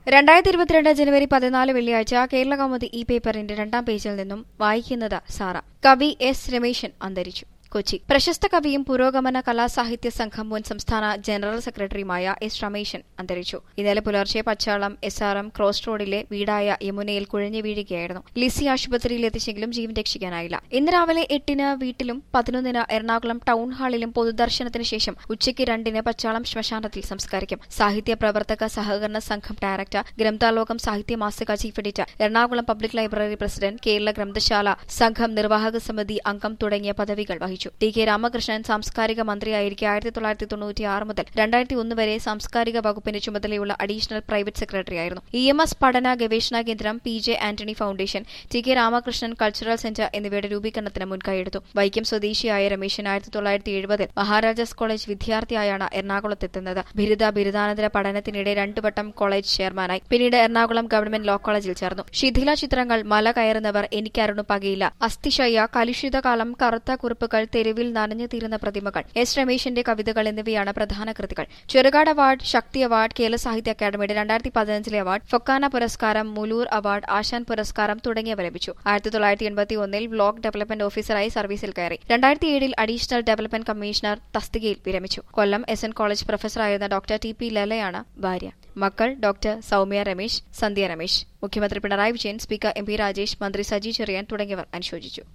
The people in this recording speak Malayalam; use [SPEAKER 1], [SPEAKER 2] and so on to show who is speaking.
[SPEAKER 1] രണ്ടായിരത്തി ഇരുപത്തിരണ്ട് ജനുവരി പതിനാല് വെള്ളിയാഴ്ച കേരള കൗമുദി ഈ പേപ്പറിന്റെ രണ്ടാം പേജിൽ നിന്നും വായിക്കുന്നത് സാറ കവി എസ് രമേശൻ അന്തരിച്ചു കൊച്ചി പ്രശസ്ത കവിയും പുരോഗമന കലാസാഹിത്യ സംഘം മുൻ സംസ്ഥാന ജനറൽ സെക്രട്ടറിയുമായ എസ് രമേശൻ അന്തരിച്ചു ഇന്നലെ പുലർച്ചെ Pachalam S R M cross റോഡിലെ വീടായ യമുനയിൽ കുഴഞ്ഞു വീഴുകയായിരുന്നു ലിസി ആശുപത്രിയിൽ എത്തിച്ചെങ്കിലും ജീവൻ രക്ഷിക്കാനായില്ല ഇന്ന് രാവിലെ എട്ടിന് വീട്ടിലും പതിനൊന്നിന് എറണാകുളം ടൗൺ ഹാളിലും പൊതുദർശനത്തിന് ശേഷം ഉച്ചയ്ക്ക് രണ്ടിന് പച്ചാളം ശ്മശാനത്തിൽ സംസ്കരിക്കും സാഹിത്യ പ്രവർത്തക സഹകരണ സംഘം ഡയറക്ടർ ഗ്രന്ഥാലോകം സാഹിത്യ മാസിക chief editor Ernakulam public library president Kerala Granthasala Sangham നിർവാഹക സമിതി അംഗം തുടങ്ങിയ പദവികൾ വഹിച്ചു ടി കെ രാമകൃഷ്ണൻ സാംസ്കാരിക മന്ത്രിയായിരിക്കെ ആയിരത്തി തൊള്ളായിരത്തി തൊണ്ണൂറ്റിയാറ് മുതൽ രണ്ടായിരത്തി ഒന്ന് വരെ സാംസ്കാരിക വകുപ്പിന് ചുമതലയുള്ള അഡീഷണൽ പ്രൈവറ്റ് സെക്രട്ടറിയായിരുന്നു ഇ എം എസ് പഠന ഗവേഷണ കേന്ദ്രം P J Antony foundation T K Ramakrishnan cultural centre എന്നിവയുടെ രൂപീകരണത്തിന് മുൻകൈയെടുത്തു വൈക്കം സ്വദേശിയായ രമേശൻ ആയിരത്തി തൊള്ളായിരത്തി എഴുപതിൽ മഹാരാജാസ് കോളേജ് വിദ്യാർത്ഥിയായാണ് എറണാകുളത്തെത്തുന്നത് ബിരുദ ബിരുദാനന്തര പഠനത്തിനിടെ രണ്ടു വട്ടം കോളേജ് ചെയർമാനായി പിന്നീട് എറണാകുളം ഗവൺമെന്റ് ലോ കോളേജിൽ ചേർന്നു ശിഥില ചിത്രങ്ങൾ മല കയറുന്നവർ എനിക്കാരുണു പകയില്ല അസ്ഥിശയ്യ കലുഷിതകാലം കറുത്ത കുറിപ്പുകൾ തെരുവിൽ നനഞ്ഞു തീരുന്ന പ്രതിമകൾ എസ് രമേശിന്റെ കവിതകൾ എന്നിവയാണ് പ്രധാന കൃതികൾ ചെറുകാട് അവാർഡ് ശക്തി അവാർഡ് കേരള സാഹിത്യ അക്കാദമിയുടെ രണ്ടായിരത്തി പതിനഞ്ചിലെ അവാർഡ് ഫൊക്കാന പുരസ്കാരം മുലൂർ അവാർഡ് ആശാൻ പുരസ്കാരം തുടങ്ങിയവ ലഭിച്ചു ആയിരത്തി തൊള്ളായിരത്തി എൺപത്തി ഒന്നിൽ ബ്ലോക്ക് ഡെവലപ്മെന്റ് ഓഫീസറായി സർവീസിൽ കയറി രണ്ടായിരത്തി ഏഴിൽ അഡീഷണൽ ഡെവലപ്മെന്റ് കമ്മീഷണർ തസ്തികയിൽ വിരമിച്ചു കൊല്ലം എസ് എൻ കോളേജ് പ്രൊഫസറായിരുന്ന ഡോക്ടർ ടി പി ലലയാണ് ഭാര്യ മക്കൾ ഡോക്ടർ സൌമ്യ രമേശ് സന്ധ്യ രമേശ് മുഖ്യമന്ത്രി Pinarayi Vijayan speaker M P Rajesh മന്ത്രി സജി ചെറിയാൻ തുടങ്ങിയവർ അനുശോചിച്ചു